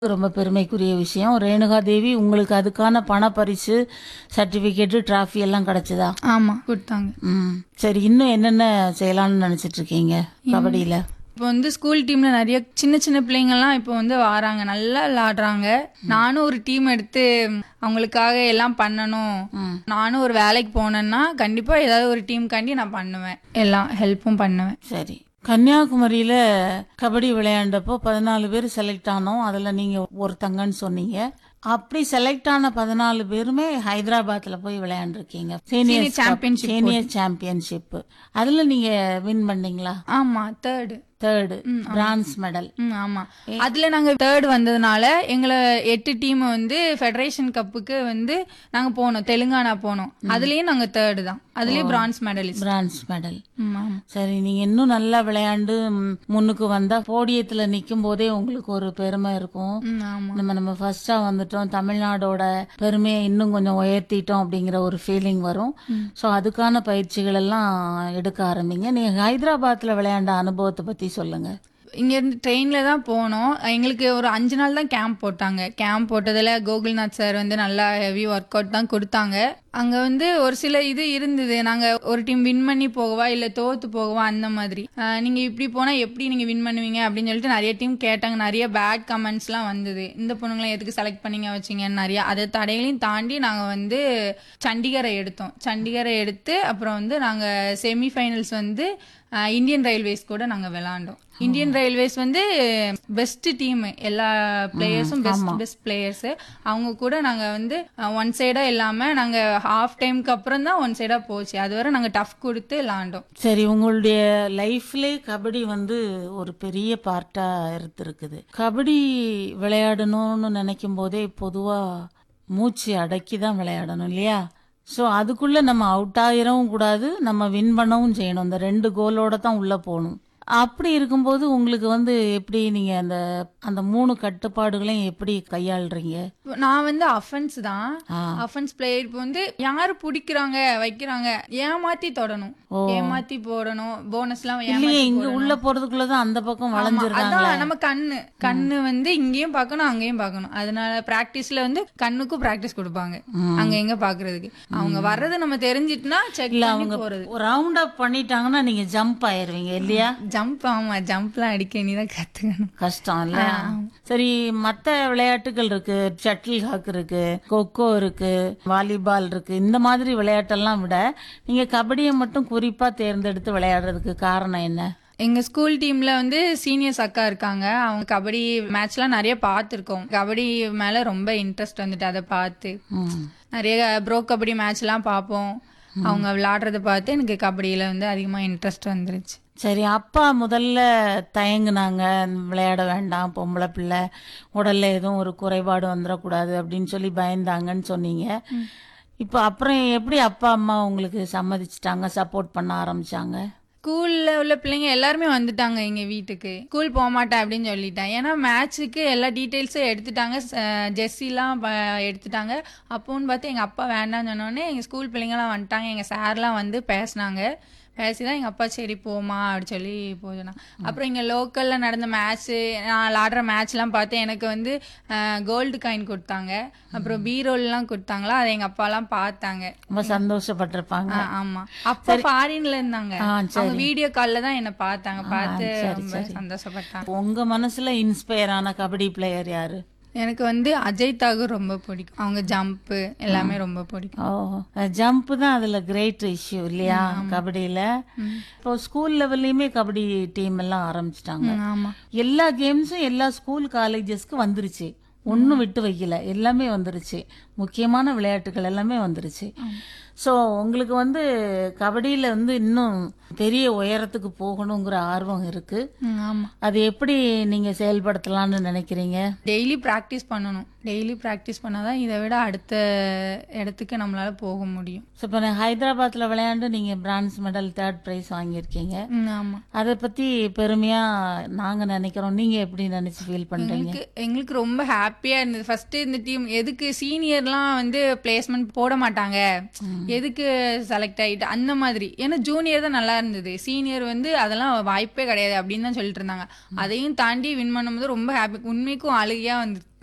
ரொம்ப பெருமைக்குரிய விஷயம் ரேணுகா தேவி உங்களுக்கு அதுக்கான பண பரிசு சர்டிபிகேட் டிராஃபி எல்லாம் கிடைச்சதா ஆமா கொடுத்தாங்க ம் சரி இன்னும் என்னென்ன செய்யலாம்னு நினைச்சிட்டு இருக்கீங்க கபடியில இப்போ வந்து ஸ்கூல் டீம்ல நிறைய சின்ன சின்ன பிள்ளைங்கள்லாம் இப்போ வந்து வராங்க நல்லா விளாடுறாங்க நானும் ஒரு டீம் எடுத்து அவங்களுக்காக எல்லாம் பண்ணணும் நானும் ஒரு வேலைக்கு போனேன்னா கண்டிப்பா ஏதாவது ஒரு டீமுக்காண்டி நான் பண்ணுவேன் எல்லாம் ஹெல்ப்பும் பண்ணுவேன் சரி கன்னியாகுமரியில கபடி விளையாண்டப்போ பதினாலு பேர் செலக்ட் ஆனோம் அதுல நீங்க ஒருத்தங்கன்னு சொன்னீங்க அப்படி செலக்ட் ஆன பதினாலு பேருமே ஹைதராபாத்ல போய் விளையாண்டுருக்கீங்க சீனியர் championship சீனியர் சாம்பியன்ஷிப் அதுல நீங்க வின் பண்ணீங்களா ஆமா தேர்டு தேர்டு பிரான்ஸ் மெடல் ம் ஆமா அதுல நாங்க தேர்ட் வந்ததுனால எங்களை எட்டு டீம் வந்து ஃபெடரேஷன் கப்புக்கு வந்து நாங்க போனோம் தெலுங்கானா போனோம் அதுலயும் நாங்க தேர்டு தான் அதுலயும் பிரான்ஸ் மெடலிஸ்ட் பிரான்ஸ் மெடல் ஆமா சரி நீங்க இன்னும் நல்லா விளையாண்டு ம், முன்னுக்கு வந்தா போடியத்துல நிக்கும் போதே உங்களுக்கு ஒரு பெருமை இருக்கும் ம், ஆமா நம்ம நம்ம ஃபர்ஸ்டா வந்துட்டோம் தமிழ்நாடோட பெருமையை இன்னும் கொஞ்சம் உயர்த்திட்டோம் அப்படிங்கிற ஒரு ஃபீலிங் வரும் ஸோ அதுக்கான பயிற்சிகள் எல்லாம் எடுக்க ஆரம்பிங்க நீங்க ஹைதராபாத்ல விளையாண்ட அனுபவத்தை பத்தி சொல்லுங்க இங்க இருந்து ட்ரெயின்ல தான் போனோம் எங்களுக்கு ஒரு அஞ்சு நாள் தான் கேம்ப் போட்டாங்க கேம்ப் போட்டதுல கோகுல்நாத் சார் வந்து நல்லா ஹெவி ஒர்க் அவுட் தான் கொடுத்தாங்க அங்க வந்து ஒரு சில இது இருந்தது நாங்க ஒரு டீம் வின் பண்ணி போகவா இல்ல தோத்து போகவா அந்த மாதிரி அஹ், நீங்க இப்படி போனா எப்படி நீங்க வின் பண்ணுவீங்க அப்படின்னு சொல்லிட்டு நிறைய டீம் கேட்டாங்க நிறைய பேட் கமெண்ட்ஸ்லாம் வந்தது இந்த பொண்ணுங்களை எதுக்கு செலக்ட் பண்ணீங்க வச்சீங்கன்னு நிறைய அதை தடைகளையும் தாண்டி நாங்க வந்து சண்டிகரை எடுத்தோம் சண்டிகரை எடுத்து அப்புறம் வந்து நாங்க செமிஃபைனல்ஸ் வந்து அஹ், இந்தியன் ரயில்வேஸ் கூட நாங்க விளாண்டோம் இந்தியன் ரயில்வேஸ் வந்து பெஸ்ட் டீம் எல்லா பிளேயர்ஸும் பெஸ்ட் பெஸ்ட் பிளேயர்ஸ் அவங்க கூட நாங்க வந்து ஒன் சைடா இல்லாம நாங்க ஹாஃப் டைம்க்கு அப்புறம் தான் ஒன் சைடா போச்சு அதுவரை நாங்க டஃப் கொடுத்து விளாண்டோம் சரி உங்களுடைய லைஃப்லே கபடி வந்து ஒரு பெரிய பார்ட்டா இருந்திருக்குது கபடி விளையாடணும்னு நினைக்கும் போதே பொதுவா மூச்சு அடக்கி தான் விளையாடணும் இல்லையா ஸோ அதுக்குள்ள நம்ம அவுட் ஆயிரவும் கூடாது நம்ம வின் பண்ணவும் செய்யணும் இந்த ரெண்டு கோலோட தான் உள்ள போகணும் அப்படி இருக்கும்போது உங்களுக்கு வந்து எப்படி நீங்க அந்த அந்த மூணு கட்டுப்பாடுகளையும் எப்படி கையாளுறீங்க நான் வந்து அஃபென்ஸ் தான் ஆ. அஃபென்ஸ் பிளேயர் இப்போ வந்து யாரு பிடிக்கிறாங்க வைக்கிறாங்க ஏமாத்தி தொடணும் ஏமாத்தி போடணும் போனஸ் எல்லாம் இல்லையே ஏமாத்தி இங்க உள்ள போறதுக்குள்ளதான் அந்த பக்கம் வளைஞ்சிருக்காங்க அதான் நம்ம கண்ணு கண்ணு வந்து இங்கேயும் பார்க்கணும் அங்கேயும் பார்க்கணும் அதனால பிராக்டிஸ்ல வந்து கண்ணுக்கும் பிராக்டிஸ் கொடுப்பாங்க அங்க எங்க பாக்குறதுக்கு அவங்க வர்றது நம்ம தெரிஞ்சிட்டுனா செக் பண்ணி போறது ஒரு ரவுண்ட் அப் பண்ணிட்டாங்கன்னா நீங்க ஜம்ப் ஆயிருவீங்க இல்லையா ஜம்ப் ஆமா ஜம்ப்லாம் அடிக்க நீ தான் கத்துக்கணும் கஷ்டம் இல்ல சரி மத்த விளையாட்டுகள் இருக்கு ஷட்டில் ஹாக் இருக்கு கொக்கோ இருக்கு வாலிபால் இருக்கு இந்த மாதிரி விளையாட்டெல்லாம் விட நீங்க கபடியை மட்டும் குறிப்பா தேர்ந்தெடுத்து விளையாடுறதுக்கு காரணம் என்ன எங்க ஸ்கூல் டீம்ல வந்து சீனியர்ஸ் அக்கா இருக்காங்க அவங்க கபடி மேட்ச்லாம் நிறைய பார்த்துருக்கோம் கபடி மேல ரொம்ப இன்ட்ரெஸ்ட் வந்துட்டு அதை பார்த்து ம். நிறைய ப்ரோ கபடி மேட்ச்லாம் பார்ப்போம் அவங்க விளையாடுறத பார்த்து எனக்கு கபடியில வந்து அதிகமா இன்ட்ரெஸ்ட் வந்துருச்சு சரி அப்பா முதல்ல தயங்குனாங்க விளையாட வேண்டாம் பொம்பளை பிள்ளை உடல்ல எதுவும் ஒரு குறைபாடு வந்துடக்கூடாது அப்படின்னு சொல்லி பயந்தாங்கன்னு சொன்னீங்க இப்போ அப்புறம் எப்படி அப்பா அம்மா உங்களுக்கு சம்மதிச்சிட்டாங்க சப்போர்ட் பண்ண ஆரம்பிச்சாங்க ஸ்கூல்ல உள்ள பிள்ளைங்க எல்லாருமே வந்துட்டாங்க எங்க வீட்டுக்கு ஸ்கூல் போக மாட்டேன் அப்படின்னு சொல்லிட்டேன் ஏன்னா மேட்ச்சுக்கு எல்லா டீட்டெயில்ஸும் எடுத்துட்டாங்க ஜெர்சிலாம் எடுத்துட்டாங்க அப்போன்னு பார்த்து எங்க அப்பா வேண்டாம்னு சொன்னோடனே எங்க ஸ்கூல் பிள்ளைங்கலாம் வந்துட்டாங்க எங்க சார்லாம் வந்து பேசினாங்க பேசிதான் எங்க அப்பா சரி போமா அப்படி சொல்லி போதுனா அப்புறம் இங்க லோக்கல்ல நடந்த மேட்ச் நான் விளாடுற மேட்ச்லாம் பார்த்து எனக்கு வந்து கோல்டு காயின் கொடுத்தாங்க அப்புறம் பீரோல்லாம் கொடுத்தாங்களா அதை எங்க அப்பாலாம் பார்த்தாங்க ரொம்ப சந்தோஷப்பட்டிருப்பாங்க ஆ, ஆமா அப்ப ஃபாரின்ல இருந்தாங்க ஆ, அவங்க வீடியோ கால்ல தான் என்ன பார்த்தாங்க பார்த்து சரி, ரொம்ப சரி. சந்தோஷப்பட்டாங்க உங்க மனசுல இன்ஸ்பயர் ஆன கபடி பிளேயர் யாரு எனக்கு வந்து அஜய் தாகூர் ரொம்ப பிடிக்கும் அவங்க ஜம்ப் எல்லாமே ரொம்ப பிடிக்கும் ஓ ஜம்ப் தான் அதுல கிரேட் இஷ்யூ இல்லையா கபடியில இப்போ ஸ்கூல் லெவல்லையுமே கபடி டீம் எல்லாம் ஆரம்பிச்சிட்டாங்க ம், ஆமா எல்லா கேம்ஸும் எல்லா ஸ்கூல் காலேஜஸ்க்கு வந்துருச்சு ஒன்றும் விட்டு வைக்கல எல்லாமே வந்துருச்சு முக்கியமான விளையாட்டுகள் எல்லாமே வந்துருச்சு ஸோ உங்களுக்கு வந்து கபடியில வந்து இன்னும் பெரிய உயரத்துக்கு போகணுங்கிற ஆர்வம் இருக்கு ம், ஆமா அது எப்படி நீங்க செயல்படுத்தலாம்னு நினைக்கிறீங்க டெய்லி ப்ராக்டிஸ் பண்ணணும் டெய்லி ப்ராக்டிஸ் பண்ணாதான் இதை விட அடுத்த இடத்துக்கு நம்மளால போக முடியும் ஸோ இப்போ ஹைதராபாத்தில் விளையாண்டு நீங்கள் பிரான்ஸ் மெடல் தேர்ட் ப்ரைஸ் வாங்கியிருக்கீங்க ம், ஆமா அதை பற்றி பெருமையாக நாங்கள் நினைக்கிறோம் நீங்கள் எப்படி நினச்சி ஃபீல் பண்ணுறீங்க எங்களுக்கு எங்களுக்கு ரொம்ப ஹாப்பி ஹாப்பியா இருந்தது ஃபர்ஸ்ட் இந்த டீம் எதுக்கு சீனியர்லாம் வந்து பிளேஸ்மெண்ட் போட மாட்டாங்க எதுக்கு செலக்ட் ஆயிட்டு அந்த மாதிரி ஏன்னா ஜூனியர் தான் நல்லா இருந்தது சீனியர் வந்து அதெல்லாம் வாய்ப்பே கிடையாது அப்படின்னு தான் சொல்லிட்டு இருந்தாங்க அதையும் தாண்டி வின் பண்ணும்போது ரொம்ப ஹாப்பி உண்மைக்கும் அழுகையா வந்து